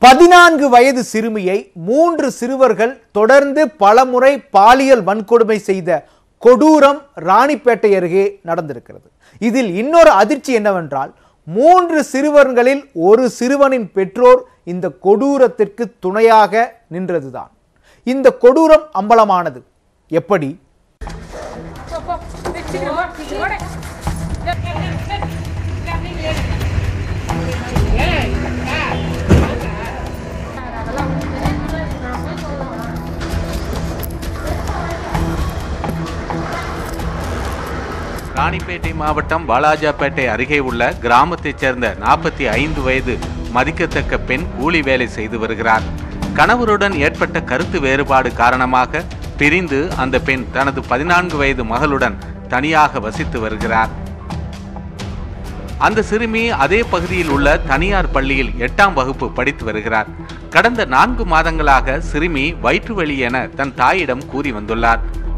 பதினான்கு வயது சிறுமியை மூன்று சிறுவர்கள் தொடர்ந்து பலமுறை பாலியல் வன்கொடுமை செய்த கொடூரம் ராணிப்பேட்டை அருகே நடந்திருக்கிறது இதில் இன்னொரு அதிர்ச்சி என்னவென்றால் மூன்று சிறுவர்களில் ஒரு சிறுவனின் பெற்றோர் இந்த கொடூரத்திற்கு துணையாக நின்றதுதான் இந்த கொடூரம் அம்பலமானது எப்படி போ போ சீக்கிரம் போ ஓடு ராணிப்பேட்டை மாவட்டம் வாலாஜாப்பேட்டை அருகே உள்ள கிராமத்தைச் சேர்ந்த நாற்பத்தி ஐந்து வயது மதிக்கத்தக்க பெண் கூலி வேலை செய்து வருகிறார் கணவருடன் ஏற்பட்ட கருத்து வேறுபாடு காரணமாக பிரிந்து அந்த பெண் தனது பதினான்கு வயது மகளுடன் தனியாக வசித்து வருகிறார் அந்த சிறுமி அதே பகுதியில் உள்ள தனியார் பள்ளியில் எட்டாம் வகுப்பு படித்து வருகிறார் கடந்த நான்கு மாதங்களாக சிறுமி வயிற்று வலி என தன் தாயிடம் கூறி வந்துள்ளார்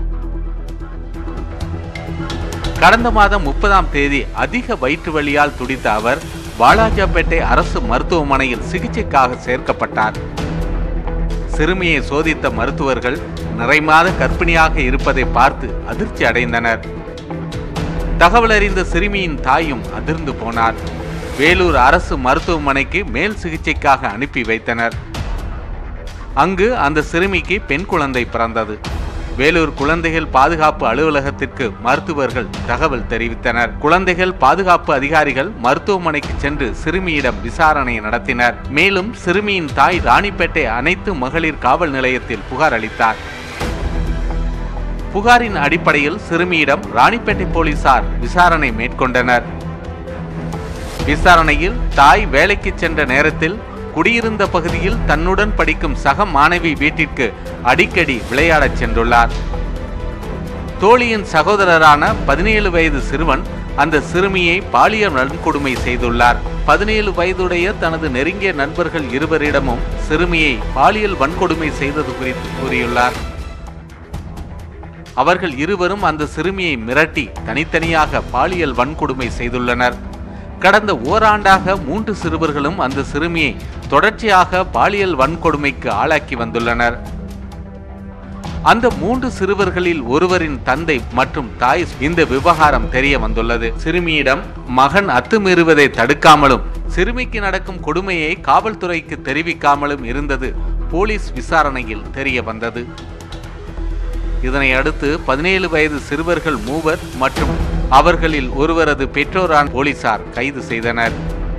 கடந்த மாதம் முப்பதாம் தேதி அதிக வயிற்று வலியால் துடித்த அவர் வாலாஜாப்பேட்டை அரசு மருத்துவமனையில் சிகிச்சைக்காக சேர்க்கப்பட்டார் சிறுமியை சோதித்த மருத்துவர்கள் நிறைமாத கர்ப்பிணியாக இருப்பதை பார்த்து அதிர்ச்சி அடைந்தனர் தகவல் அறிந்த சிறுமியின் தாயும் அதிர்ந்து போனார் வேலூர் அரசு மருத்துவமனைக்கு மேல் சிகிச்சைக்காக அனுப்பி வைத்தனர் அங்கு அந்த சிறுமிக்கு பெண் குழந்தை பிறந்தது வேலூர் குழந்தைகள் பாதுகாப்பு அலுவலகத்திற்கு மருத்துவர்கள் தகவல் தெரிவித்தனர் குழந்தைகள் பாதுகாப்பு அதிகாரிகள் மருத்துவமனைக்கு சென்று சிறுமியிடம் விசாரணை நடத்தினர் மேலும் சிறுமியின் தாய் ராணிப்பேட்டை அனைத்து மகளிர் காவல் நிலையத்தில் புகார் அளித்தார் புகாரின் அடிப்படையில் சிறுமியிடம் ராணிப்பேட்டை போலீசார் விசாரணை மேற்கொண்டனர் விசாரணையில் தாய் வேலைக்கு சென்ற நேரத்தில் குடியிருந்த பகுதியில் தன்னுடன் படிக்கும் சக மாணவி வீட்டிற்கு அடிக்கடி விளையாடச் சென்றுள்ளார் தோழியின் சகோதரரான பதினேழு வயது சிறுவன் அந்த சிறுமியை பாலியல் வன்கொடுமை செய்துள்ளார் பதினேழு வயதுடைய தனது நெருங்கிய நண்பர்கள் இருவரிடமும் சிறுமியை பாலியல் வன்கொடுமை செய்தது குறித்து கூறியுள்ளார் அவர்கள் இருவரும் அந்த சிறுமியை மிரட்டி தனித்தனியாக பாலியல் வன்கொடுமை செய்துள்ளனர் கடந்த ஓராண்டாக மூன்று சிறுவர்களும் அந்த சிறுமியை தொடர்ச்சியாக பாலியல் வன்கொடுமைக்கு ஆளாக்கி வந்துள்ளனர் அந்த மூன்று சிறுவர்களில் ஒருவரின் தந்தை மற்றும் தாய் இந்த விவகாரம் தெரிய வந்துள்ளது சிறுமியிடம் மகன் அத்துமீறுவதை தடுக்காமலும் சிறுமிக்கு நடக்கும் கொடுமையை காவல்துறைக்கு தெரிவிக்காமலும் இருந்தது போலீஸ் விசாரணையில் தெரிய வந்தது இதனை அடுத்து பதினேழு வயது சிறுவர்கள் மூவர் மற்றும் அவர்களில் ஒருவரது பெற்றோரான் போலீசார் கைது செய்தனர்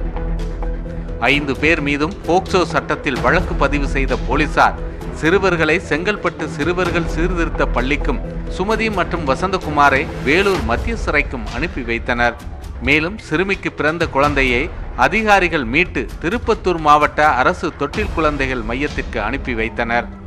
ஐந்து பேர் மீதும் போக்சோ சட்டத்தில் வழக்கு பதிவு செய்த போலீசார் சிறுவர்களை செங்கல்பட்டு சிறுவர்கள் சீர்திருத்த பள்ளிக்கும் சுமதி மற்றும் வசந்தகுமாரை வேலூர் மத்திய சிறைக்கும் அனுப்பி வைத்தனர் மேலும் சிறுமிக்கு பிறந்த குழந்தையை அதிகாரிகள் மீட்டு திருப்பத்தூர் மாவட்ட அரசு தொட்டில் குழந்தைகள் மையத்திற்கு அனுப்பி வைத்தனர்